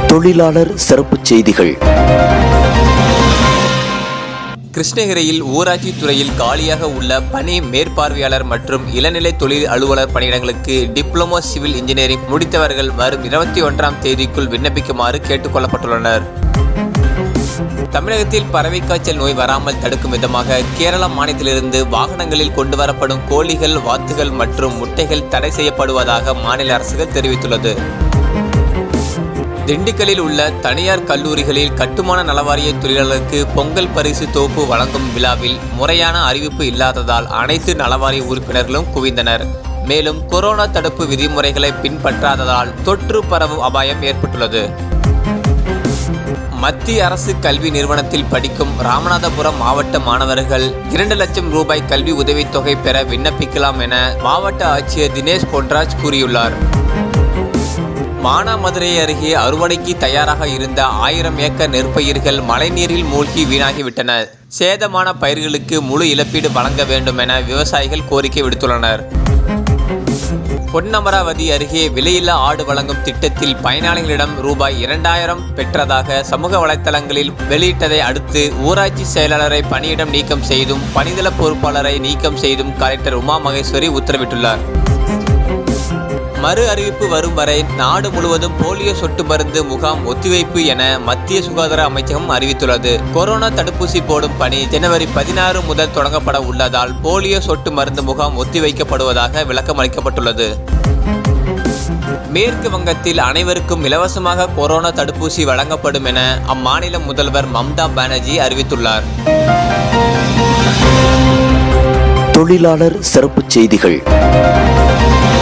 தொழிலாளர் சிறப்புச் செய்திகள் கிருஷ்ணகிரியில் ஊராட்சி துறையில் காலியாக உள்ள பணி மேற்பார்வையாளர் மற்றும் இளநிலை தொழில் அலுவலர் பணியிடங்களுக்கு டிப்ளமோ சிவில் இன்ஜினியரிங் முடித்தவர்கள் வரும் இருபத்தி ஒன்றாம் தேதிக்குள் விண்ணப்பிக்குமாறு கேட்டுக்கொள்ளப்பட்டுள்ளனர் தமிழகத்தில் பறவை காய்ச்சல் நோய் வராமல் தடுக்கும் விதமாக கேரள மாநிலத்திலிருந்து வாகனங்களில் கொண்டு வரப்படும் கோழிகள் வாத்துகள் மற்றும் முட்டைகள் தடை செய்யப்படுவதாக மாநில அரசுகள் தெரிவித்துள்ளது திண்டுக்கல்லில் உள்ள தனியார் கல்லூரிகளில் கட்டுமான நலவாரிய தொழிலாளருக்கு பொங்கல் பரிசு தொகுப்பு வழங்கும் விழாவில் முறையான அறிவிப்பு இல்லாததால் அனைத்து நலவாரிய உறுப்பினர்களும் குவிந்தனர் மேலும் கொரோனா தடுப்பு விதிமுறைகளை பின்பற்றாததால் தொற்று பரவும் அபாயம் ஏற்பட்டுள்ளது மத்திய அரசு கல்வி நிறுவனத்தில் படிக்கும் ராமநாதபுரம் மாவட்ட மாணவர்கள் இரண்டு லட்சம் ரூபாய் கல்வி உதவித்தொகை பெற விண்ணப்பிக்கலாம் என மாவட்ட ஆட்சியர் தினேஷ் பொன்ராஜ் கூறியுள்ளார் மானாமதுரை அருகே அறுவடைக்கு தயாராக இருந்த ஆயிரம் ஏக்கர் நெற்பயிர்கள் மழைநீரில் மூழ்கி வீணாகிவிட்டன சேதமான பயிர்களுக்கு முழு இழப்பீடு வழங்க வேண்டும் என விவசாயிகள் கோரிக்கை விடுத்துள்ளனர் பொன்னமராவதி அருகே விலையில்லா ஆடு வழங்கும் திட்டத்தில் பயனாளிகளிடம் ரூபாய் இரண்டாயிரம் பெற்றதாக சமூக வலைத்தளங்களில் வெளியிட்டதை அடுத்து ஊராட்சி செயலாளரை பணியிடம் நீக்கம் செய்தும் பணிதள பொறுப்பாளரை நீக்கம் செய்தும் கலெக்டர் உமா மகேஸ்வரி உத்தரவிட்டுள்ளார் மறு அறிவிப்பு வரும் வரை நாடு முழுவதும் போலியோ சொட்டு மருந்து முகாம் ஒத்திவைப்பு என மத்திய சுகாதார அமைச்சகம் அறிவித்துள்ளது கொரோனா தடுப்பூசி போடும் பணி ஜனவரி பதினாறு முதல் தொடங்கப்பட உள்ளதால் போலியோ சொட்டு மருந்து முகாம் ஒத்திவைக்கப்படுவதாக விளக்கம் அளிக்கப்பட்டுள்ளது மேற்கு வங்கத்தில் அனைவருக்கும் இலவசமாக கொரோனா தடுப்பூசி வழங்கப்படும் என அம்மாநில முதல்வர் மம்தா பானர்ஜி அறிவித்துள்ளார் தொழிலாளர் சிறப்புச் செய்திகள்